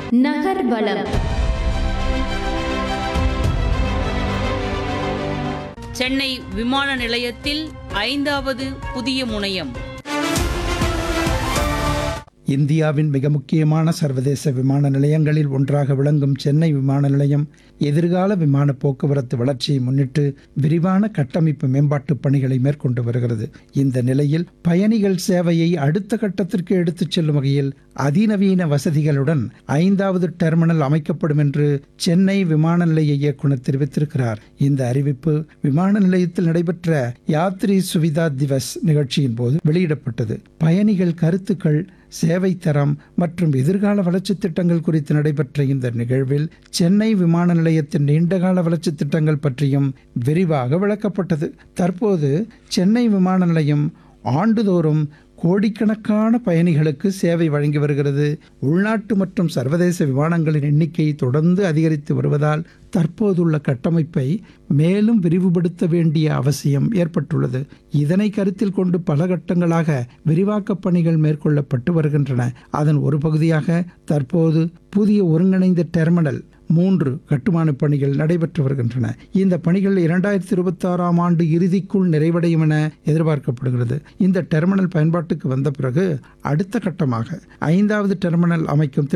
நகர்வலம் சென்னை விமான நிலையத்தில் ஐந்தாவது புதிய முனையம் இந்தியாவின் மிக முக்கியமான சர்வதேச விமான நிலையங்களில் ஒன்றாக விளங்கும் சென்னை விமான நிலையம் எதிர்கால விமான போக்குவரத்து வளர்ச்சியை முன்னிட்டு விரிவான கட்டமைப்பு மேம்பாட்டு பணிகளை மேற்கொண்டு வருகிறது இந்த நிலையில் பயணிகள் சேவையை அடுத்த கட்டத்திற்கு எடுத்துச் செல்லும் வகையில் அதிநவீன வசதிகளுடன் ஐந்தாவது டெர்மினல் அமைக்கப்படும் என்று சென்னை விமான நிலைய இயக்குனர் தெரிவித்திருக்கிறார் இந்த அறிவிப்பு விமான நிலையத்தில் நடைபெற்ற யாத்ரி சுவிதா திவஸ் நிகழ்ச்சியின் போது வெளியிடப்பட்டது பயணிகள் கருத்துக்கள் சேவை தரம் மற்றும் எதிர்கால வளர்ச்சித் திட்டங்கள் குறித்து நடைபெற்ற இந்த நிகழ்வில் சென்னை விமான நிலையத்தின் நீண்டகால வளர்ச்சித் திட்டங்கள் பற்றியும் விரிவாக விளக்கப்பட்டது தற்போது சென்னை விமான நிலையம் ஆண்டுதோறும் கோடிக்கணக்கான பயணிகளுக்கு சேவை வழங்கி வருகிறது உள்நாட்டு மற்றும் சர்வதேச விமானங்களின் எண்ணிக்கை தொடர்ந்து அதிகரித்து வருவதால் தற்போதுள்ள கட்டமைப்பை மேலும் விரிவுபடுத்த வேண்டிய அவசியம் ஏற்பட்டுள்ளது இதனை கருத்தில் கொண்டு பல கட்டங்களாக விரிவாக்கப் பணிகள் மேற்கொள்ளப்பட்டு வருகின்றன அதன் ஒரு பகுதியாக தற்போது புதிய ஒருங்கிணைந்த டெர்மினல் மூன்று கட்டுமான பணிகள் நடைபெற்று வருகின்றன இந்த பணிகள் இரண்டாயிரத்தி இருபத்தி ஆறாம் ஆண்டு இறுதிக்குள் நிறைவடையும் என எதிர்பார்க்கப்படுகிறது இந்த டெர்மினல் பயன்பாட்டுக்கு வந்த பிறகு அடுத்த கட்டமாக ஐந்தாவது டெர்மினல் அமைக்கும் திட்டம்